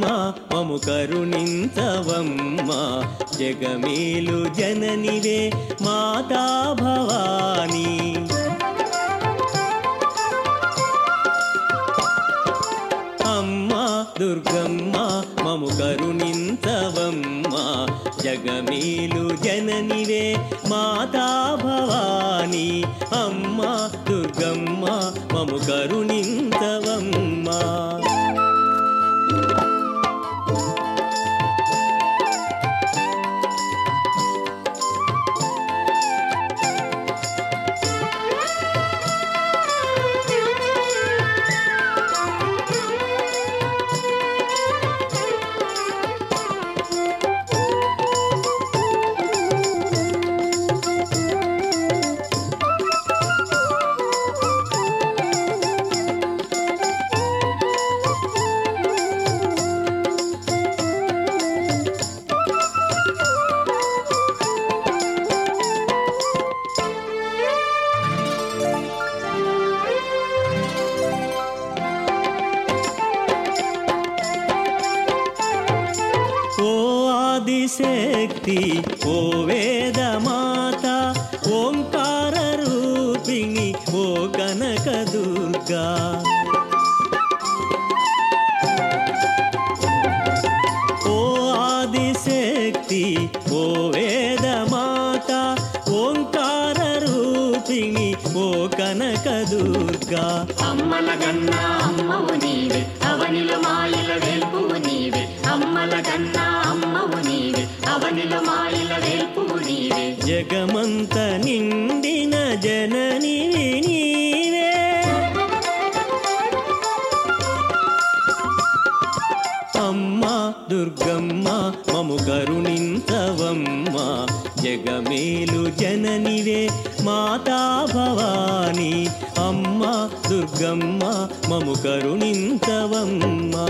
మము కరుణించవమ్మా జగమేలు జననివే మాతా భవానీ అమ్మా దుర్గమ్మ మము కరుణించవమ్మా జగమేలు జననివే మాతా భవానీ అమ్మా దుర్గమ్మ మము కరుణించవమ్మా ఓ ఆదిశక్తి ఓ వేదమాత ఓంకార రూపిణి ఓ కనక దుర్గా ఓ ఆదిశక్తి ఓ వేదమాత ఓంకార రూపిణి ఓ కనక దుర్గా అమ్మల గన్నా అమ్మవు నీవే అవనిలో మాయల వేల్పువు నీవే అమ్మల గన్నా అమ్మవు నీవే అవనిలో మాయల వేల్పువు నీవే జగమంత నిండిన జనని నీవే అమ్మా దుర్గమ్మ మము కరుణించవమ్మా జగమేలు జననివే మాతా భవానీ అమ్మా దుర్గమ్మ మము కరుణించవమ్మా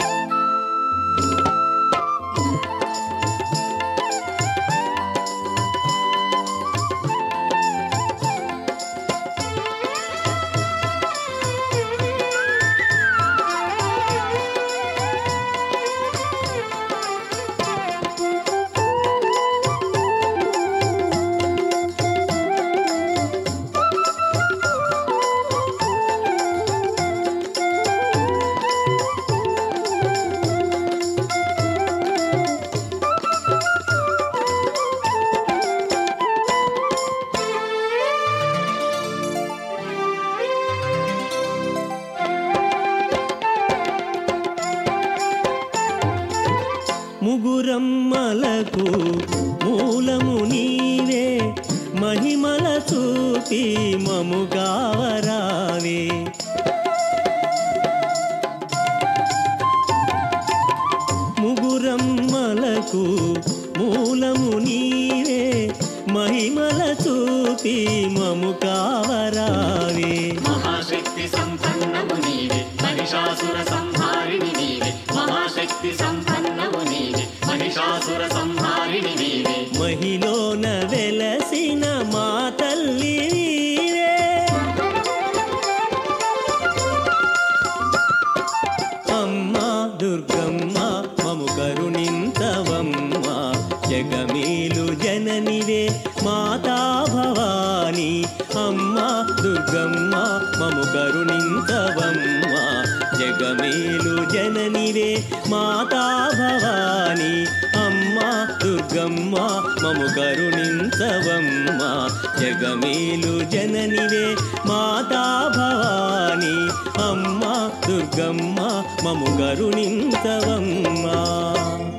ముగురమ్మలకు మూలము నీవే మహిమల చూపి మముగావరావే ముగురమ్మలకు మూలము నీవే మహిమల చూపి మము కావరావే మహాశక్తి సంపన్నము నీవే మహిషాసుర సంహారిణి నీవే మహాశక్తి సంపన్నము నీవే మహిషాసుర సంహారిణి నీవే మహిలోన వెలసిన మా తల్లి నీవే అమ్మా దుర్గమ్మ మము కరుణింతవమ్మ జగమేలు జననివే మాతా భవానీ అమ్మా దుర్గమ్మ మము కరుణింతవమ్మ జగమేలు జననివే మాతా భవానీ అమ్మా దుర్గమ్మ మము కరుణించవమ్మ జగమేలు జననివే మాతా భవానీ అమ్మా దుర్గమ్మ మము కరుణించవమ్మా